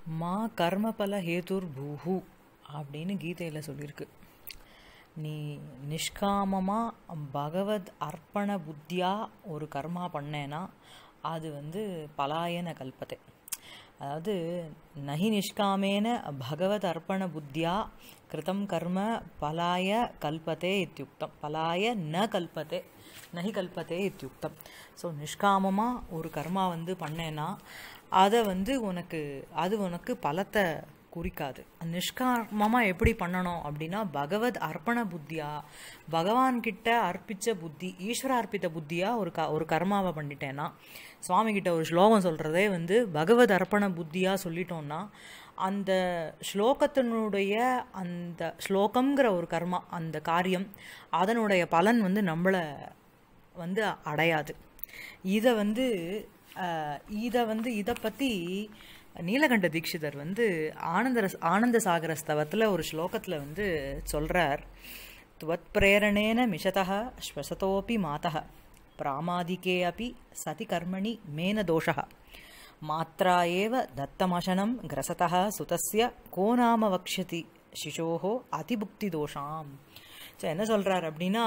மா கர்மபல ஹேதுர் பூஹு அப்படின்னு கீதையில் சொல்லியிருக்கு நீ நிஷ்காமமாக பகவத் அர்ப்பண புத்தியா ஒரு கர்மா பண்ணேன்னா அது வந்து பலாயன கல்பத்தை அதாவது நஹி நிஷ்காமேன பகவத் அர்ப்பண புத்தியா கிருதம் கர்ம பலாய கல்பத்தே இத்தியுக்தம் பலாய ந கல்பத்தே நஹி கல்பத்தே இத்தியுக்தம் ஸோ நிஷ்காமமாக ஒரு கர்மா வந்து பண்ணேன்னா அதை வந்து உனக்கு அது உனக்கு பலத்தை குறிக்காது நிஷ்காமமாக எப்படி பண்ணணும் அப்படின்னா பகவத் அர்ப்பண புத்தியா பகவான் கிட்ட அர்ப்பிச்ச புத்தி ஈஸ்வர அர்ப்பித்த புத்தியா ஒரு க ஒரு கர்மாவை பண்ணிட்டேன்னா சுவாமி கிட்ட ஒரு ஸ்லோகம் சொல்கிறதே வந்து பகவத் அர்ப்பண புத்தியா சொல்லிட்டோம்னா அந்த ஸ்லோகத்தினுடைய அந்த ஸ்லோகம்ங்கிற ஒரு கர்மா அந்த காரியம் அதனுடைய பலன் வந்து நம்மளை வந்து அடையாது இதை வந்து இதை வந்து இதை பற்றி நீலகண்ட தீட்சிதர் வந்து ஆனந்த ஆனந்த சாகர ஸ்தவத்தில் ஒரு ஸ்லோகத்தில் வந்து சொல்கிறார் துவத் பிரேரணேன மிஷதா ஸ்வசத்தோப்பி மாதா பிராமாதிகே அப்பி சதி கர்மணி மேன தோஷः மாத்ரா ஏவ தத்தமசனம் கிரசதா சுதஸ்ய கோ நாம வக்ஷதி சிசோஹோ அதிபுக்தி தோஷாம் ஸோ என்ன சொல்கிறார் அப்படின்னா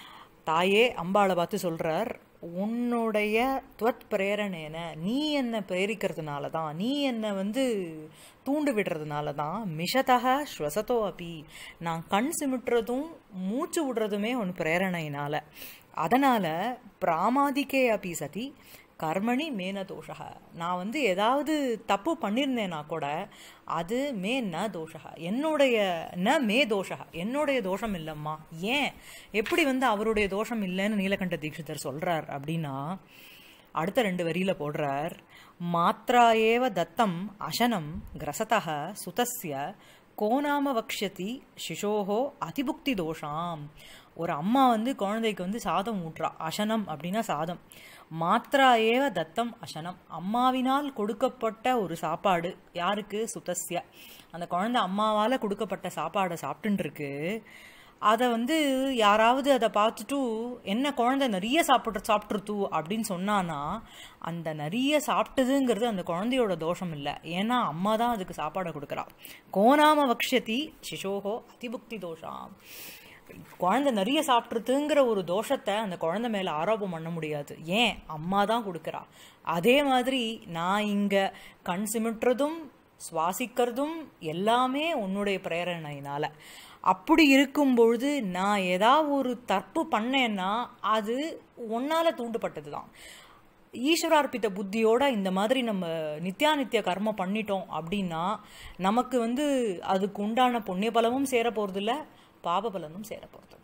தாயே அம்பாளை பார்த்து சொல்கிறார் உன்னுடைய துவத் பிரேரணேன நீ என்னை பிரேரிக்கிறதுனால தான் நீ என்னை வந்து தூண்டு விடுறதுனால தான் மிஷதக ஸ்வசத்தோ அப்பி நான் கண் சிமிட்டுறதும் மூச்சு விடுறதுமே ஒன்று பிரேரணையினால அதனால் பிராமாதிக்கே அப்பி சதி கர்மணி மேன தோஷக நான் வந்து ஏதாவது தப்பு பண்ணியிருந்தேன்னா கூட அது மே ந தோஷக என்னுடைய ந மே தோஷக என்னுடைய தோஷம் இல்லைம்மா ஏன் எப்படி வந்து அவருடைய தோஷம் இல்லைன்னு நீலகண்ட தீட்சிதர் சொல்கிறார் அப்படின்னா அடுத்த ரெண்டு வரியில் போடுறார் மாத்ரா ஏவ தத்தம் அசனம் கிரசதக சுதஸ்ய கோநாம வக்ஷதி சிசோஹோ அதிபுக்தி தோஷாம் ஒரு அம்மா வந்து குழந்தைக்கு வந்து சாதம் ஊட்டுறா அசனம் அப்படின்னா சாதம் மாத்ரா ஏவ தத்தம் அசனம் அம்மாவினால் கொடுக்கப்பட்ட ஒரு சாப்பாடு யாருக்கு சுதஸ்ய அந்த குழந்தை அம்மாவால் கொடுக்கப்பட்ட சாப்பாடை சாப்பிட்டுருக்கு அதை வந்து யாராவது அதை பார்த்துட்டு என்ன குழந்தை நிறைய சாப்பிட்ற சாப்பிட்ருத்து அப்படின்னு சொன்னானா அந்த நிறைய சாப்பிட்டதுங்கிறது அந்த குழந்தையோட தோஷம் இல்லை ஏன்னா அம்மா தான் அதுக்கு சாப்பாடை கொடுக்குறா கோனாம வக்ஷதி சிசோஹோ அதிபுக்தி தோஷம் குழந்தை நிறைய சாப்பிட்றதுங்கிற ஒரு தோஷத்தை அந்த குழந்தை மேலே ஆரோபம் பண்ண முடியாது ஏன் அம்மா தான் கொடுக்குறா அதே மாதிரி நான் இங்கே கண் சிமிட்டுறதும் சுவாசிக்கிறதும் எல்லாமே உன்னுடைய பிரேரணையினால் அப்படி இருக்கும் பொழுது நான் ஏதாவது ஒரு தப்பு பண்ணேன்னா அது ஒன்னால் தூண்டப்பட்டது தான் ஈஸ்வரார்ப்பித்த புத்தியோட இந்த மாதிரி நம்ம நித்யானித்திய கர்மம் பண்ணிட்டோம் அப்படின்னா நமக்கு வந்து அதுக்கு உண்டான புண்ணிய பலமும் சேர போகிறதில்ல பாப பலனும் சேர போகிறது